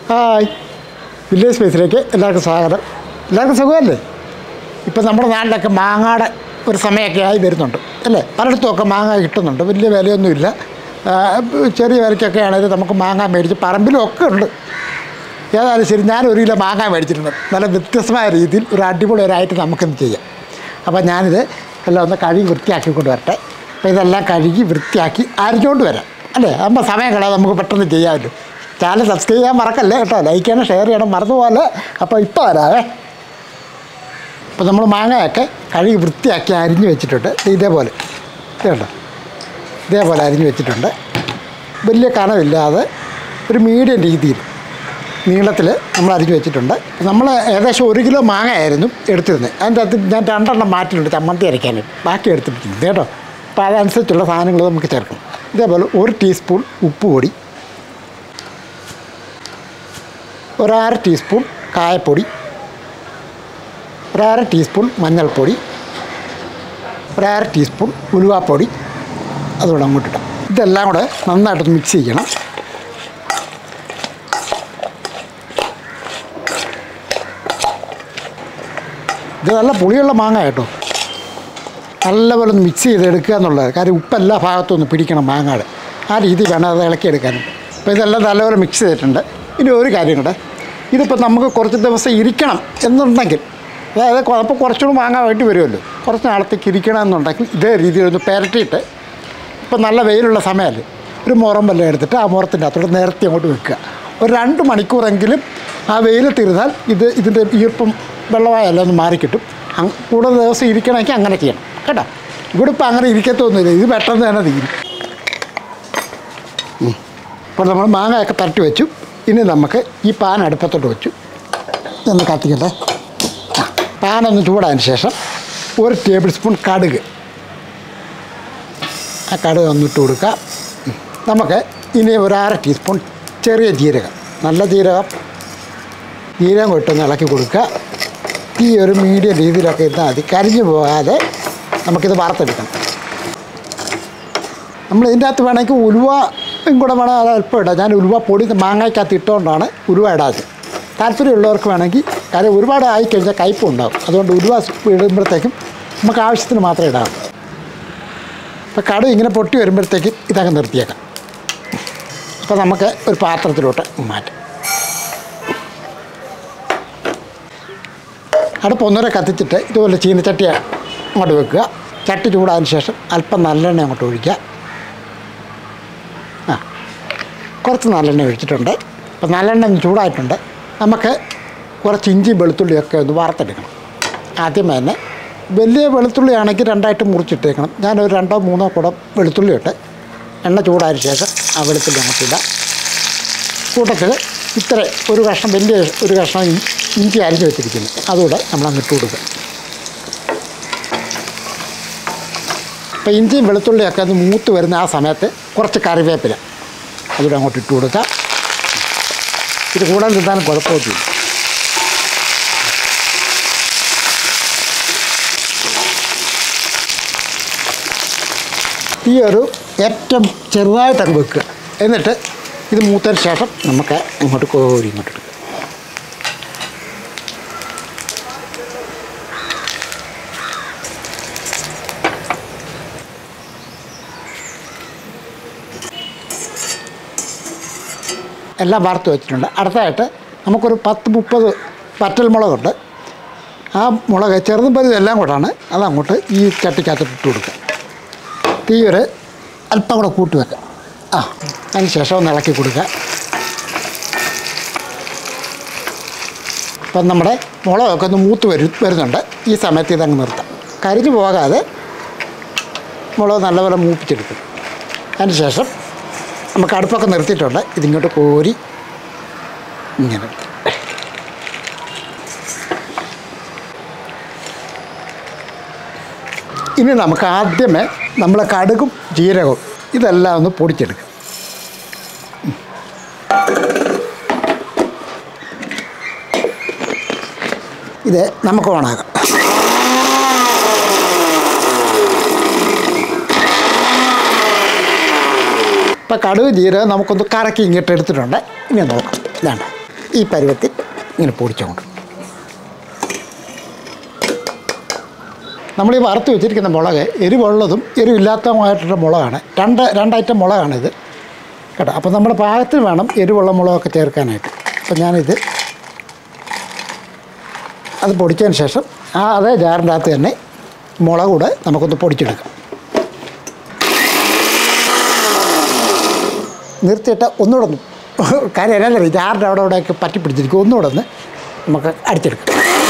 Hi village സ്പേസിലേക്ക് എല്ലാവർക്കും സ്വാഗതം എല്ലാവർക്കും സുഖമല്ലേ ഇപ്പം നമ്മുടെ നാട്ടിലൊക്കെ മാങ്ങയുടെ ഒരു സമയമൊക്കെ ആയി വരുന്നുണ്ട് അല്ലേ പലയിടത്തുമൊക്കെ മാങ്ങ കിട്ടുന്നുണ്ട് വലിയ വിലയൊന്നുമില്ല ആ, ചെറിയ വിലയ്ക്കൊക്കെ ആണെങ്കിലും നമുക്ക് മാങ്ങ മേടിച്ച് പറമ്പിലും ഒക്കെ ഉണ്ട് ഏതായാലും ശരി ഞാൻ ഒരു കിലോ മാങ്ങ മേടിച്ചിട്ടുണ്ട് നല്ല വ്യത്യസ്തമായ രീതിയിൽ ഒരു അടിപൊളി ഒരു ഐറ്റം നമുക്കിന്ന് ചെയ്യാം അപ്പോൾ ഞാനിത് എല്ലാം ഒന്ന് കഴുകി വൃത്തിയാക്കിക്കൊണ്ട് വരട്ടെ അപ്പോൾ ഇതെല്ലാം കഴുകി വൃത്തിയാക്കി അരിഞ്ഞുകൊണ്ട് വരാം അല്ലേ അമ്മ സമയം കളയാതെ നമുക്ക് പെട്ടെന്ന് ചെയ്യാമല്ലോ ചാനൽ സബ്സ്ക്രൈബ് ചെയ്യാൻ മറക്കല്ലേ കേട്ടോ ലൈക്ക് ചെയ്യണം ഷെയർ ചെയ്യണം മറന്നു പോലെ അപ്പോൾ ഇപ്പോൾ വരാവേ അപ്പോൾ നമ്മൾ മാങ്ങയൊക്കെ കഴുകി വൃത്തിയാക്കി അരിഞ്ഞ് വെച്ചിട്ടുണ്ട് ദേ ഇതേപോലെ ഇത് കണ്ടോ ഇതേപോലെ അരിഞ്ഞ് വെച്ചിട്ടുണ്ട് വലിയ കനമില്ലാതെ ഒരു മീഡിയം രീതിയിൽ നീളത്തിൽ നമ്മൾ അരിഞ്ഞ് വെച്ചിട്ടുണ്ട് നമ്മൾ ഏകദേശം ഒരു കിലോ മാങ്ങയായിരുന്നു എടുത്തിരുന്നത് അതിൻ്റെ അകത്ത് ഞാൻ രണ്ടെണ്ണം മാറ്റിയിട്ടുണ്ട് ചമ്മന്തി അരയ്ക്കാനായിട്ട് ബാക്കി എടുത്തിട്ടുണ്ട് കേട്ടോ അപ്പോൾ അതനുസരിച്ചുള്ള സാധനങ്ങൾ നമുക്ക് ചേർക്കണം ഇതേപോലെ ഒരു ടീസ്പൂൺ ഉപ്പ് പൊടി ഒരര ടീസ്പൂൺ കായപ്പൊടി ഒരര ടീസ്പൂൺ മഞ്ഞൾപ്പൊടി ഒരര ടീസ്പൂൺ ഉലുവാപ്പൊടി അതുകൂടെ അങ്ങോട്ട് ഇടാം ഇതെല്ലാം കൂടെ നന്നായിട്ട് മിക്സ് ചെയ്യണം ഇത് നല്ല പുളിയുള്ള മാങ്ങ കേട്ടോ നല്ലപോലെ ഒന്ന് മിക്സ് ചെയ്തെടുക്കുക എന്നുള്ളത് കാര്യം ഉപ്പ് എല്ലാ ഭാഗത്തും ഒന്ന് പിടിക്കണം മാങ്ങയുടെ ആ രീതി വേണം അത് ഇളക്കിയെടുക്കാനും അപ്പോൾ ഇതെല്ലാം നല്ലപോലെ മിക്സ് ചെയ്തിട്ടുണ്ട് ഇനി ഒരു കാര്യം കൂടെ ഇതിപ്പോൾ നമുക്ക് കുറച്ച് ദിവസം ഇരിക്കണം എന്നുണ്ടെങ്കിൽ അതായത് അപ്പോൾ കുറച്ചുകൂടി മാങ്ങ വേണ്ടി വരുമല്ലോ കുറച്ച് നാളത്തേക്ക് ഇരിക്കണം എന്നുണ്ടെങ്കിൽ ഇതേ രീതിയിൽ ഒന്ന് പുരട്ടിയിട്ട് ഇപ്പം നല്ല വെയിലുള്ള സമയമല്ലേ ഒരു മുറം വല്ലതും എടുത്തിട്ട് ആ മുറത്തിൻ്റെ അകത്തോടെ നേരത്തെ അങ്ങോട്ട് വെക്കുക ഒരു രണ്ട് മണിക്കൂറെങ്കിലും ആ വെയിലത്തിരുന്നാൽ ഇത് ഇതിൻ്റെ ഈർപ്പം വെള്ളമായല്ല ഒന്ന് മാറിക്കിട്ടും അങ് കൂടുതൽ ദിവസം ഇരിക്കണമെങ്കിൽ അങ്ങനെ ചെയ്യണം കേട്ടോ ഇവിടെ ഇപ്പം അങ്ങനെ ഇരിക്കത്തൊന്നുമില്ല ഇത് പെട്ടെന്ന് തന്നെ തീരും അപ്പോൾ നമ്മൾ മാങ്ങയൊക്കെ പരട്ടി വെച്ചു ഇനി നമുക്ക് ഈ പാൻ അടുപ്പത്തോട്ട് വെച്ചു ഒന്ന് കത്തിക്കട്ടെ ആ, പാനൊന്ന് ചൂടായതിന് ശേഷം ഒരു ടേബിൾ സ്പൂൺ കടുക് ആ കടുക് ഒന്നിട്ട് കൊടുക്കുക ഉം. നമുക്ക് ഇനി ഒരു അര ടീസ്പൂൺ ചെറിയ ജീരകം നല്ല ജീരകം ജീരകം കൊട്ടൊന്ന് ഇളക്കി കൊടുക്കുക ഈ ഒരു മീഡിയം രീതിയിലൊക്കെ ഇരുന്നാൽ മതി കരിഞ്ഞു പോകാതെ നമുക്കിത് വറുത്തെടുക്കണം നമ്മൾ ഇതിൻ്റെ അകത്ത് വേണമെങ്കിൽ ഉലുവയും കൂടെ വേണം അത് അല്പം ഇടാം ഞാൻ ഉലുവ പൊടി മാങ്ങയ്ക്കകത്ത് ഇട്ടുകൊണ്ടാണ് ഉലുവ ഇടാത്തത് താല്പര്യമുള്ളവർക്ക് വേണമെങ്കിൽ കാര്യം ഒരുപാട് ആയിക്കഴിഞ്ഞാൽ കയ്പും ഉണ്ടാവും അതുകൊണ്ട് ഉലുവ ഇടുമ്പോഴത്തേക്കും നമുക്ക് ആവശ്യത്തിന് മാത്രമേ ഇടാവൂ അപ്പോൾ കടു ഇങ്ങനെ പൊട്ടി വരുമ്പോഴത്തേക്ക് ഇതങ്ങ് നിർത്തിയേക്കാം അപ്പോൾ നമുക്ക് ഒരു പാത്രത്തിലോട്ട് മാറ്റാം അടുപ്പ് ഒന്നുകൂടെ കത്തിച്ചിട്ട് ഇതുപോലെ ചീനച്ചട്ടി അങ്ങോട്ട് വെക്കുക ചട്ടി ചൂടായതിന് ശേഷം അല്പം നല്ലെണ്ണ അങ്ങോട്ട് ഒഴിക്കുക ആ കുറച്ച് നല്ലെണ്ണ ഒഴിച്ചിട്ടുണ്ട് അപ്പോൾ നല്ലെണ്ണ ഒന്ന് ചൂടായിട്ടുണ്ട് നമുക്ക് കുറച്ച് ഇഞ്ചി വെളുത്തുള്ളിയൊക്കെ ഒന്ന് വറുത്തെടുക്കണം ആദ്യം തന്നെ വലിയ വെളുത്തുള്ളി ആണെങ്കിൽ രണ്ടായിട്ട് മുറിച്ചിട്ടേക്കണം ഞാനൊരു രണ്ടോ മൂന്നോ കുടം വെളുത്തുള്ളി ഇട്ട് എണ്ണ ചൂടായതിന് ശേഷം ആ വെളുത്തുള്ളി അങ്ങോട്ട് ഇടാം കൂട്ടത്തിൽ ഇത്ര ഒരു കഷ്ണം വലിയ ഒരു കഷ്ണം ഇ- ഇഞ്ചി അരിഞ്ഞ് വെച്ചിരിക്കുന്നു അതുകൂടെ നമ്മൾ അങ്ങ് ഇട്ട് കൊടുക്കുക അപ്പോൾ ഇഞ്ചിയും വെളുത്തുള്ളിയൊക്കെ ഒന്ന് മൂത്ത് വരുന്ന ആ സമയത്ത് കുറച്ച് കറിവേപ്പില അതുകൂടെ അങ്ങോട്ട് ഇട്ട് കൊടുക്കുക ഇത് കൂടാൻ നിന്നാലും കുഴപ്പമൊന്നുമില്ല ഈ ഒരു ഏറ്റവും ചെറുതായിട്ടങ്ങ് വെക്കുക എന്നിട്ട് ഇത് മൂത്തതിന് ശേഷം നമുക്ക് അങ്ങോട്ട് കോരി ഇങ്ങോട്ട് എടുക്കുക എല്ലാം വാർത്ത് വെച്ചിട്ടുണ്ട് അടുത്തതായിട്ട് നമുക്കൊരു പത്ത് മുപ്പത് പറ്റൽ മുളകുണ്ട് ആ മുളക് ചെറുതും വലുതും എല്ലാം കൂടാണ് അതങ്ങോട്ട് ഈ ചട്ടിക്കകത്തോട്ട് ഇട്ട് കൊടുക്കുക തീ ഒരു അല്പം കൂടെ കൂട്ടി വെക്കുക ആ അതിന് ശേഷം ഒന്ന് ഇളക്കി കൊടുക്കുക ഇപ്പം നമ്മുടെ മുളകൊക്കെ ഒന്ന് മൂത്ത് വരും വരുന്നുണ്ട് ഈ സമയത്ത് ഇതങ്ങ് നിർത്താം കരിഞ്ഞു പോകാതെ മുളക് നല്ലപോലെ മൂപ്പിച്ചെടുക്കും അതിന് ശേഷം നമുക്ക് അടുപ്പൊക്കെ നിർത്തിയിട്ടുണ്ട് ഇതിങ്ങോട്ട് കോരി ഇങ്ങനെ ഇനി നമുക്ക് ആദ്യമേ നമ്മൾ കടുകും ജീരകവും ഇതെല്ലാം ഒന്ന് പൊടിച്ചെടുക്കും ഇത് നമുക്ക് ഓണാക്കാം ഇപ്പം കടുക് ജീരകം നമുക്കൊന്ന് കറക്കി ഇങ്ങോട്ട് എടുത്തിട്ടുണ്ട് ഇനി നോക്കാം ഇതാണ് ഈ പരുവത്തിൽ ഇങ്ങനെ പൊടിച്ചുകൊണ്ട് നമ്മൾ ഈ വറുത്ത് വെച്ചിരിക്കുന്ന മുളക് എരിവുള്ളതും എരിവില്ലാത്തതുമായിട്ടുള്ള മുളകാണ് രണ്ട് രണ്ടൈറ്റം മുളകാണിത് കേട്ടോ അപ്പോൾ നമ്മുടെ പാകത്തിന് വേണം എരിവുള്ള മുളകൊക്കെ ചേർക്കാനായിട്ട് അപ്പോൾ ഞാനിത് അത് പൊടിച്ചതിന് ശേഷം ആ അതേ ജാറിൻ്റെ അകത്ത് തന്നെ മുളക് കൂടെ നമുക്കൊന്ന് പൊടിച്ചെടുക്കാം നിർത്തിയിട്ട് ഒന്നുകൂടെ ഒന്ന് കാര്യം എന്നാ ജാറിൻ്റെ അവിടെ അവിടെയൊക്കെ പറ്റി പിടിച്ചിരിക്കും ഒന്നുകൂടെ ഒന്ന് നമുക്ക് അടിച്ചെടുക്കാം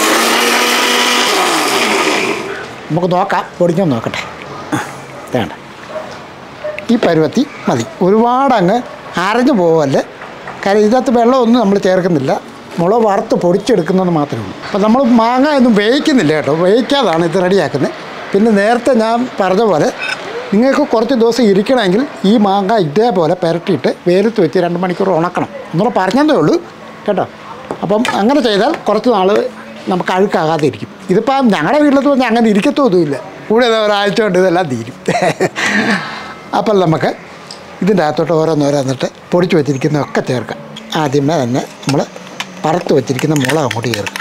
നമുക്ക് നോക്കാം പൊടിക്കാൻ നോക്കട്ടെ ആ, വേണ്ട ഈ പരുവത്തി മതി ഒരുപാട് അങ്ങ് അരഞ്ഞു പോവല്ലേ കാര്യം ഇതിനകത്ത് വെള്ളമൊന്നും നമ്മൾ ചേർക്കുന്നില്ല മുളക് വറുത്ത് പൊടിച്ചെടുക്കുന്നത് മാത്രമേ ഉള്ളൂ അപ്പോൾ നമ്മൾ മാങ്ങ ഒന്നും വേവിക്കുന്നില്ല കേട്ടോ വേവിക്കാതാണ് ഇത് റെഡിയാക്കുന്നത് പിന്നെ നേരത്തെ ഞാൻ പറഞ്ഞ പോലെ നിങ്ങൾക്ക് കുറച്ച് ദിവസം ഇരിക്കണമെങ്കിൽ ഈ മാങ്ങ ഇതേപോലെ പുരട്ടിയിട്ട് വെയിലത്ത് വെച്ച് രണ്ട് മണിക്കൂർ ഉണക്കണം എന്നുള്ള പറഞ്ഞതേ ഉള്ളൂ കേട്ടോ അപ്പം അങ്ങനെ ചെയ്താൽ കുറച്ച് നാൾ നമുക്ക് അഴുക്കാകാതെ ഇരിക്കും ഇതിപ്പം ഞങ്ങളുടെ വീട്ടിലത്ത് പറഞ്ഞാൽ അങ്ങനെ ഇരിക്കത്തൊന്നുമില്ല കൂടെ ദേ ഒരാഴ്ച കൊണ്ട് ഇതെല്ലാം തീരും അപ്പം നമുക്ക് ഇതിൻ്റെ അകത്തോട്ട് ഓരോന്നോരോന്നിട്ട് പൊടിച്ച് വെച്ചിരിക്കുന്നതൊക്കെ ചേർക്കാം ആദ്യമേ തന്നെ നമ്മൾ വറുത്ത് വെച്ചിരിക്കുന്ന മുളക് അങ്ങോട്ട് ചേർക്കാം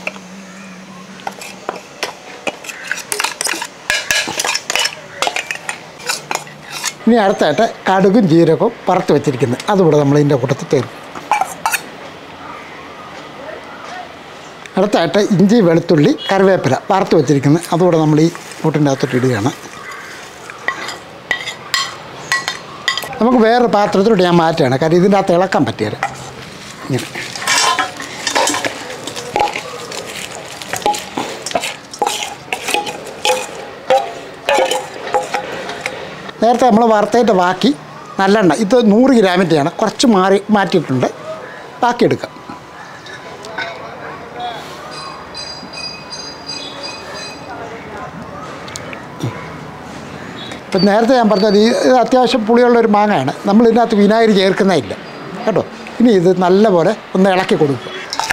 ഇനി അടുത്തായിട്ട് കടുകും ജീരകവും വറുത്ത് വെച്ചിരിക്കുന്നത് അതുകൂടെ നമ്മൾ ഇതിൻ്റെ കൂട്ടത്തിൽ ചേർക്കും അടുത്തായിട്ട് ഇഞ്ചി വെളുത്തുള്ളി കറിവേപ്പില വറുത്ത് വെച്ചിരിക്കുന്നത് അതുകൂടെ നമ്മൾ ഈ കൂട്ടിൻ്റെ അകത്തോട്ട് ഇടുകയാണ് നമുക്ക് വേറൊരു പാത്രത്തിലോട്ട് ഞാൻ മാറ്റുകയാണ് കാര്യം ഇതിൻ്റെ അകത്ത് ഇളക്കാൻ പറ്റിയാൽ ഇങ്ങനെ നേരത്തെ നമ്മൾ വറുത്തതിൻ്റെ ബാക്കി നല്ലെണ്ണ ഇത് നൂറ് ഗ്രാമിൻ്റെയാണ് കുറച്ച് മാറി മാറ്റിയിട്ടുണ്ട് ബാക്കി എടുക്കാം ഇപ്പം നേരത്തെ ഞാൻ പറഞ്ഞത് ഈ ഇത് അത്യാവശ്യം പുളിയുള്ള ഒരു മാങ്ങയാണ് നമ്മൾ ഇതിനകത്ത് വിനാഗിരി ചേർക്കുന്നതില്ല കേട്ടോ ഇനി ഇത് നല്ലപോലെ ഒന്ന് ഇളക്കി കൊടുക്കുക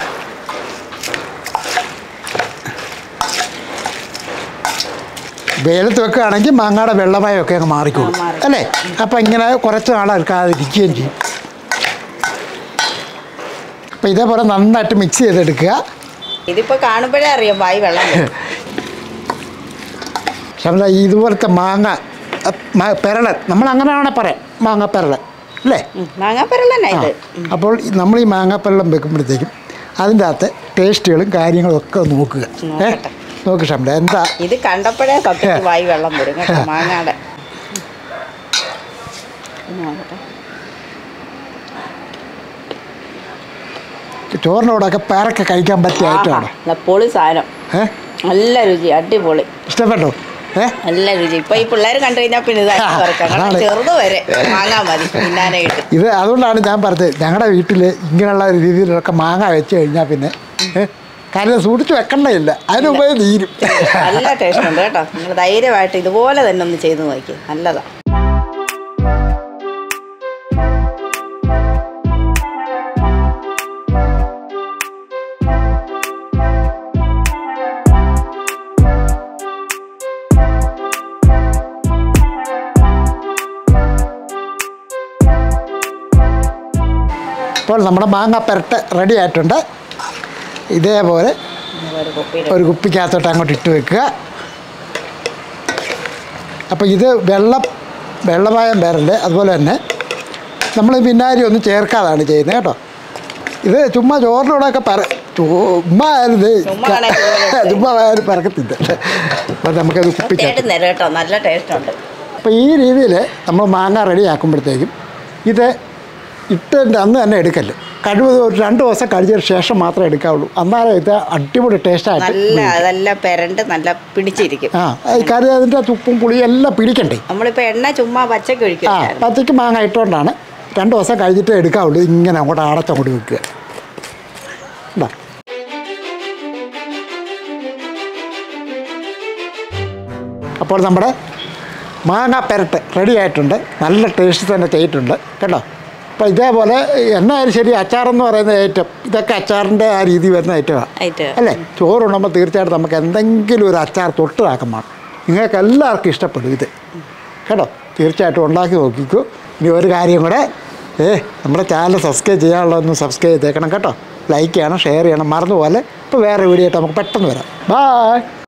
വെയിലത്ത് വെക്കുകയാണെങ്കിൽ മാങ്ങയുടെ വെള്ളമയമൊക്കെ അങ്ങ് മാറിക്കോളും ആ, മാറി. അല്ലേ അപ്പം ഇങ്ങനെ കുറച്ച് നാൾ എടുക്കാതിരിക്കുകയും ചെയ്യും അപ്പം ഇതേപോലെ നന്നായിട്ട് മിക്സ് ചെയ്തെടുക്കുക ഇതിപ്പോ കാണുമ്പോഴേ അറിയാം വായി വെള്ളം വരും. ശമല ഇതുപോലത്തെ മാങ്ങ അഹ് മ- പെരളൻ നമ്മൾ അങ്ങനെയാണെ പറയാം മാങ്ങ പെരളൻ അല്ലേ ഉം, മാങ്ങാപ്പരലന്നെ ഇത് ആ. അപ്പോൾ ഈ നമ്മൾ ഈ മാങ്ങാപ്പള്ളം വെക്കുമ്പോഴത്തേക്കും അതിൻ്റെ അകത്ത് ടേസ്റ്റുകളും കാര്യങ്ങളും ഒക്കെ നോക്കുക ഏ നോക്കട്ടെ. നോക്ക് ഷംല എന്താ ഇത് കണ്ടപ്പോഴേ സത്യത്തിൽ വായി വെള്ളം വരും കേട്ടോ മാങ്ങാടെ ഒന്ന് നോക്കട്ടെ. ചോറിനോടൊക്കെ പേരൊക്കെ കഴിക്കാൻ പറ്റിയ ഐറ്റമാണ് ആഹാ, നല്ല പൊളി സാധനം ഏ നല്ല രുചി അടിപൊളി ഇഷ്ടപ്പെട്ടോ ഏ നല്ല രുചി ഇപ്പൊ ഈ പിള്ളേർ കണ്ടു കഴിഞ്ഞാൽ പിന്നെ ഇത് ആ, തുറക്കാം കാരണം അതാണ്. ചെറുത് വരെ മാങ്ങാ മതി തിന്നാനായിട്ട് ഇത് അതുകൊണ്ടാണ് ഞാൻ പറഞ്ഞത് ഞങ്ങളുടെ വീട്ടിൽ ഇങ്ങനെയുള്ള രീതിയിലൊക്കെ മാങ്ങ വെച്ച് കഴിഞ്ഞാൽ പിന്നെ ഏ, കാര്യം സൂക്ഷിച്ച് വെക്കണ്ടയില്ല അതിന് മുമ്പേ തീരും നല്ല ടേസ്റ്റ് ഉണ്ട് കേട്ടോ നിങ്ങൾ ധൈര്യമായിട്ട് ഇതുപോലെ തന്നെ ഒന്ന് ചെയ്ത് നോക്കി നല്ലതാ ഇപ്പോൾ നമ്മുടെ മാങ്ങ പെരട്ട് റെഡി ആയിട്ടുണ്ട് ഇതേപോലെ ഒരു കുപ്പിയിൽ ഒരു കുപ്പിക്കകത്തോട്ട് അങ്ങോട്ട് ഇട്ട് വെക്കുക അപ്പോൾ ഇത് വെള്ളം വെള്ളമായം വരല് അതുപോലെ തന്നെ നമ്മൾ വിനാഗിരി ഒന്നും ചേർക്കാതാണ് ചെയ്യുന്നത് കേട്ടോ ഇത് ചുമ്മാ ചോറിനോടൊക്കെ പറ ചുമ്മാ ആയാലും ഇത് ചുമ്മാ ആണേ ഇതുപോലെ ചുമ്മാ ആയാലും പറക്കത്തില്ല അപ്പോൾ നമുക്കത് കുപ്പിക്കകത്ത് കേട്ട് നേരം കേട്ടോ നല്ല ടേസ്റ്റ് ഉണ്ട് അപ്പോൾ ഈ രീതിയിൽ നമ്മൾ മാങ്ങ റെഡി ആക്കുമ്പോഴത്തേക്കും ഇത് ഇട്ടതിൻ്റെ അന്ന് തന്നെ എടുക്കല്ല് കഴിവ് ഒരു രണ്ട് ദിവസം കഴിഞ്ഞതിന് ശേഷം മാത്രമേ എടുക്കാവുള്ളൂ എന്നാലേ ഇത് അടിപൊളി ടേസ്റ്റായിട്ട് നല്ല നല്ല പെരണ്ട് നല്ല പിടിച്ചിരിക്കും ആ ഈ കാര്യം അതിൻ്റെ ഉപ്പും പുളിയും എല്ലാം പിടിക്കണ്ടേ നമ്മളിപ്പോ എണ്ണ ചുമ്മാ പച്ചക്ക് ആ ഒഴിക്കും പച്ചയ്ക്ക് മാങ്ങ ഇട്ടുകൊണ്ടാണ് രണ്ട് ദിവസം കഴിഞ്ഞിട്ടേ എടുക്കാവുള്ളൂ ഇങ്ങനെ അങ്ങോട്ട് അടച്ചങ്ങോട്ട് വെക്കുക എന്താ അപ്പോൾ നമ്മുടെ മാങ്ങ പെരട്ട് റെഡി ആയിട്ടുണ്ട് നല്ല ടേസ്റ്റ് തന്നെ ചെയ്തിട്ടുണ്ട് കേട്ടോ അപ്പോൾ ഇതേപോലെ എന്നായാലും ശരി അച്ചാറെന്ന് പറയുന്ന ഐറ്റം ഇതൊക്കെ അച്ചാറിൻ്റെ ആ രീതി വരുന്ന ഐറ്റമാണ് ആയിട്ട് അല്ലേ ചോറുണ്ടുമ്പോൾ തീർച്ചയായിട്ടും നമുക്ക് എന്തെങ്കിലും ഒരു അച്ചാർ തൊട്ട് ആക്കണം നിങ്ങൾക്ക് എല്ലാവർക്കും ഇഷ്ടപ്പെടും ഇത് കേട്ടോ തീർച്ചയായിട്ടും ഉണ്ടാക്കി നോക്കിക്കൂ ഇനി ഒരു കാര്യം കൂടെ ഏ നമ്മുടെ ചാനൽ സബ്സ്ക്രൈബ് ചെയ്യാനുള്ളതൊന്ന് സബ്സ്ക്രൈബ് ചെയ്തേക്കണം കേട്ടോ ലൈക്ക് ചെയ്യണം ഷെയർ ചെയ്യണം മറന്നുപോലെ ഇപ്പോൾ വേറെ വീഡിയോ ആയിട്ട് നമുക്ക് പെട്ടെന്ന് വരാം ബായ്